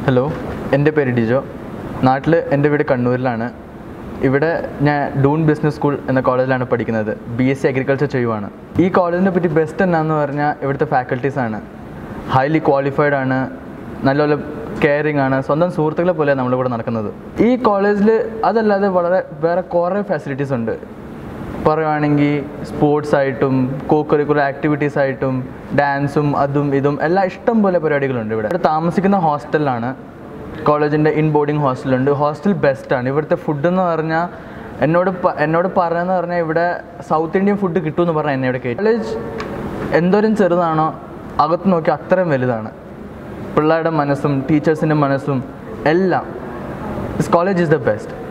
hello എൻ്റെ പേര് ഡിജോ നാട്ടിൽ എൻ്റെ വീട് കണ്ണൂരിലാണ് ഇവിടെ ഞാൻ ഡൂൺ ബിസിനസ് സ്കൂൾ എന്ന കോളേജിലാണ് പഠിക്കുന്നത് ബി എസ് സി അഗ്രികൾച്ചർ ചെയ്യുവാണ് ഈ കോളേജിനെ പറ്റി ബെസ്റ്റ് എന്നാന്ന് പറഞ്ഞാൽ ഇവിടുത്തെ ഫാക്കൽറ്റീസ് ആണ് ഹൈലി ക്വാളിഫൈഡ് ആണ് നല്ലപോലെ കെയറിങ് ആണ് സ്വന്തം സുഹൃത്തുക്കളെ പോലെ നമ്മളിവിടെ നടക്കുന്നത് ഈ കോളേജിൽ അതല്ലാതെ വളരെ വേറെ കുറേ ഫെസിലിറ്റീസ് ഉണ്ട് പറയുവാണെങ്കിൽ സ്പോർട്സ് ആയിട്ടും കോ കരിക്കുലർ ആക്ടിവിറ്റീസ് ആയിട്ടും ഡാൻസും അതും ഇതും എല്ലാം ഇഷ്ടം പോലെ പരിപാടികളുണ്ട് ഇവിടെ ഇവിടെ താമസിക്കുന്ന ഹോസ്റ്റലിലാണ് കോളേജിൻ്റെ ഇൻ ബോർഡിംഗ് ഹോസ്റ്റലുണ്ട് ഹോസ്റ്റൽ ബെസ്റ്റാണ് ഇവിടുത്തെ ഫുഡ് എന്ന് പറഞ്ഞാൽ എന്നോട് പ- എന്നോട് പറയുന്നത് പറഞ്ഞാൽ ഇവിടെ സൗത്ത് ഇന്ത്യൻ ഫുഡ് കിട്ടുമെന്ന് പറഞ്ഞാൽ എന്നെ ഇവിടെ കയറ്റി കോളേജ് എന്തോരം ചെറുതാണോ അകത്ത് നോക്കി അത്രയും വലുതാണ് പിള്ളേരുടെ മനസ്സും ടീച്ചേഴ്സിൻ്റെ മനസ്സും എല്ലാം this college is the best